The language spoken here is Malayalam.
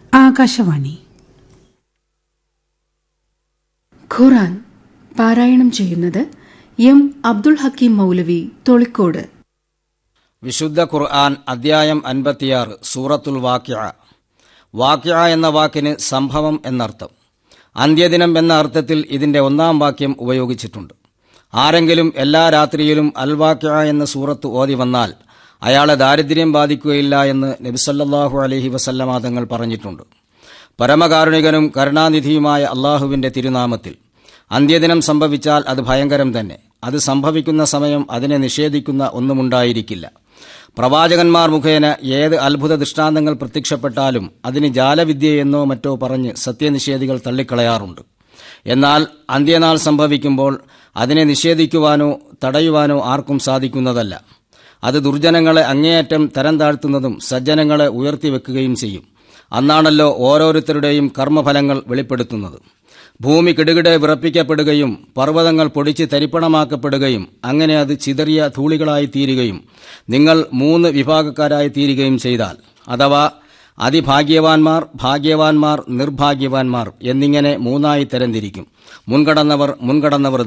ആകാശവാണി ഖുറാൻ പാരായണം ചെയ്യുന്നത് എം അബ്ദുൾ ഹക്കീം മൗലവി തൊളിക്കോട് വിശുദ്ധ ഖുർആൻ അദ്ധ്യായം അൻപത്തിയാറ് സൂറത്തുൽ വാക്യ വാക്യ എന്ന വാക്കിന് സംഭവം എന്നർത്ഥം അന്ത്യദിനം എന്ന അർത്ഥത്തിൽ ഇതിന്റെ ഒന്നാം വാക്യം ഉപയോഗിച്ചിട്ടുണ്ട് ആരെങ്കിലും എല്ലാ രാത്രിയിലും അൽ വാക്യ എന്ന സൂറത്ത് ഓതി വന്നാൽ അയാളെ ദാരിദ്ര്യം ബാധിക്കുകയില്ല എന്ന് നബിസല്ലാഹു അലഹി വസല്ലമ തങ്ങൾ പറഞ്ഞിട്ടുണ്ട് പരമകാരുണികനും കരുണാനിധിയുമായ അള്ളാഹുവിന്റെ തിരുനാമത്തിൽ അന്ത്യദിനം സംഭവിച്ചാൽ അത് ഭയങ്കരം തന്നെ അത് സംഭവിക്കുന്ന സമയം അതിനെ നിഷേധിക്കുന്ന ഒന്നുമുണ്ടായിരിക്കില്ല പ്രവാചകന്മാർ മുഖേന ഏത് അത്ഭുത ദൃഷ്ടാന്തങ്ങൾ പ്രത്യക്ഷപ്പെട്ടാലും അതിന് ജാലവിദ്യയെന്നോ മറ്റോ പറഞ്ഞ് സത്യനിഷേധികൾ തള്ളിക്കളയാറുണ്ട് എന്നാൽ അന്ത്യനാൾ സംഭവിക്കുമ്പോൾ അതിനെ നിഷേധിക്കുവാനോ തടയുവാനോ ആർക്കും സാധിക്കുന്നതല്ല അത് ദുർജനങ്ങളെ അങ്ങേയറ്റം തരം താഴ്ത്തുന്നതും സജ്ജനങ്ങളെ ഉയർത്തിവെക്കുകയും ചെയ്യും അന്നാണല്ലോ ഓരോരുത്തരുടെയും കർമ്മഫലങ്ങൾ വെളിപ്പെടുത്തുന്നത് ഭൂമി കിടുകിടെ വിറപ്പിക്കപ്പെടുകയും പർവ്വതങ്ങൾ പൊടിച്ച് തരിപ്പണമാക്കപ്പെടുകയും അങ്ങനെ അത് ചിതറിയ ധൂളികളായി തീരുകയും നിങ്ങൾ മൂന്ന് വിഭാഗക്കാരായി തീരുകയും ചെയ്താൽ അഥവാ അതിഭാഗ്യവാന്മാർ ഭാഗ്യവാന്മാർ നിർഭാഗ്യവാന്മാർ എന്നിങ്ങനെ മൂന്നായി തരംതിരിക്കും മുൻകടന്നവർ മുൻകടന്നവർ